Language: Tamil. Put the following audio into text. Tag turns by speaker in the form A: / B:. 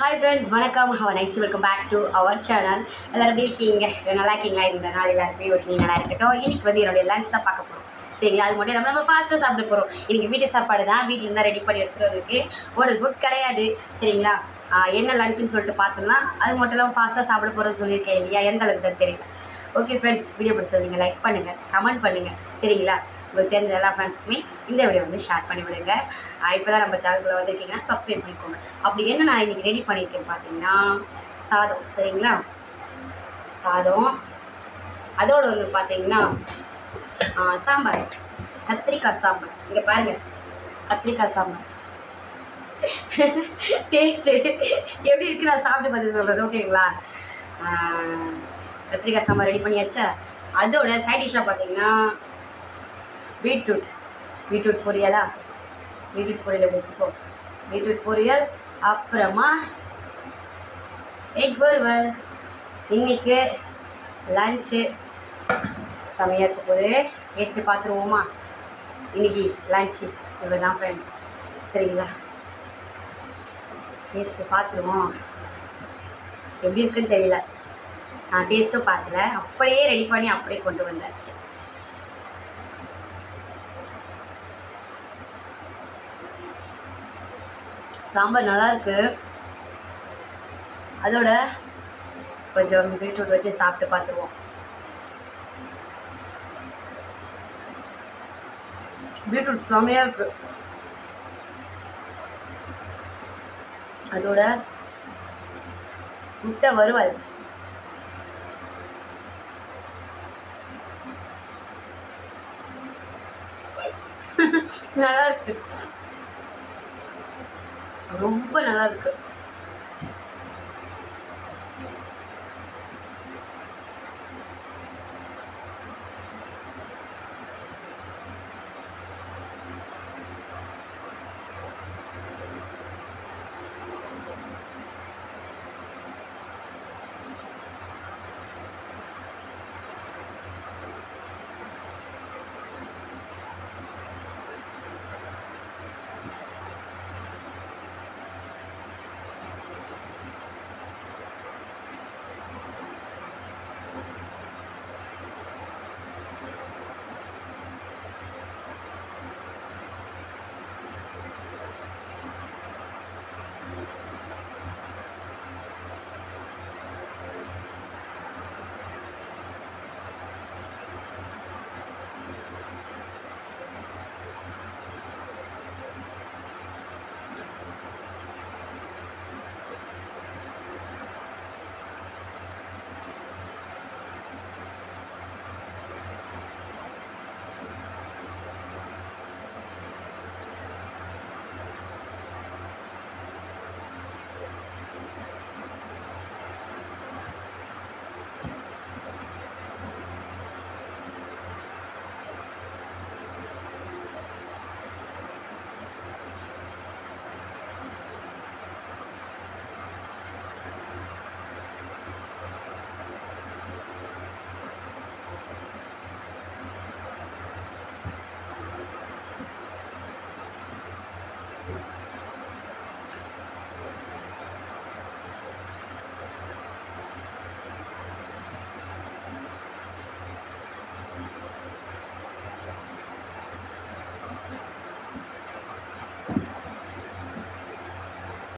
A: ஹாய் ஃப்ரெண்ட்ஸ் வணக்கம் have a nice welcome back to our channel எல்லாரும் எப்படி இருக்கீங்க நல்லா இருக்கீங்களா இந்த நாள் எல்லாருமே ஒரு நீ நல்லா இருக்கட்டும் இன்னைக்கு வந்து என்னுடைய லஞ்ச் தான் பார்க்க போகிறோம் சரிங்களா அது மட்டும் நம்ம நம்ம ஃபாஸ்ட்டாக சாப்பிட போகிறோம் இன்னைக்கு வீட்டு சாப்பாடு தான் வீட்டில் இருந்தால் ரெடி பண்ணி எடுத்துகிட்டு வந்திருக்கு ஹோட்டல் ஃபுட் கிடையாது சரிங்களா ஆஹ் என்ன லஞ்சுன்னு சொல்லிட்டு பார்த்தோம்னா அது மட்டும் இல்லாமல் ஃபாஸ்ட்டாக சாப்பிட போகிறோம்னு சொல்லியிருக்கேன் இல்லையா எந்த அளவுக்கு தான் தெரியல ஓகே ஃப்ரெண்ட்ஸ் வீடியோ பிடிச்சது லைக் பண்ணுங்கள் கமெண்ட் பண்ணுங்கள் சரிங்களா உங்களுக்கு தெரிஞ்ச எல்லா ஃப்ரெண்ட்ஸ்க்குமே இந்த வீடியோ வந்து ஷேர் பண்ணி விடுங்க இப்போ தான் நம்ம சேனலுக்குள்ளே வந்திருக்கீங்கன்னா சப்ஸ்கிரைப் பண்ணிக்கோங்க அப்படி என்ன நான் இன்றைக்கி ரெடி பண்ணியிருக்கேன் பார்த்தீங்கன்னா சாதம் சரிங்களா சாதம் அதோடு வந்து பார்த்தீங்கன்னா ஆ, சாம்பார் கத்திரிக்காய் சாம்பார் இங்கே பாருங்கள் கத்திரிக்காய் சாம்பார் டேஸ்ட்டு எப்படி இருக்கு நான் சாப்பிட்டு பார்த்து சொல்கிறது ஓகேங்களா ஆ, கத்திரிக்காய் சாம்பார் ரெடி பண்ணியாச்சா அதோட சைட் டிஷ்ஷாக பார்த்தீங்கன்னா பீட்ரூட் பீட்ரூட் பொரியலா பீட்ரூட் பொரியல் வச்சுக்கோ பீட்ரூட் பொரியல் அப்புறமா எக் வறுவல் இன்னைக்கு லஞ்சு செமையாக இருக்க போது டேஸ்ட்டு பார்த்துருவோமா இன்னைக்கு லஞ்சு இவ்வளோ தான் ஃப்ரெண்ட்ஸ் சரிங்களா டேஸ்ட்டு பார்த்துருவோம் எப்படி இருக்குன்னு தெரியல நான் டேஸ்ட்டும் பார்க்கல அப்படியே ரெடி பண்ணி அப்படியே கொண்டு வந்தாச்சு சாம்பார் நல்லா இருக்கு அதோட கொஞ்சம் பீட்ரூட் வச்சு சாப்பிட்டு பார்த்துருவோம் பீட்ரூட் செமையாக இருக்கு அதோட முட்டை வறுவல் நல்லா இருக்கு ரொம்ப நல்லா இருக்கு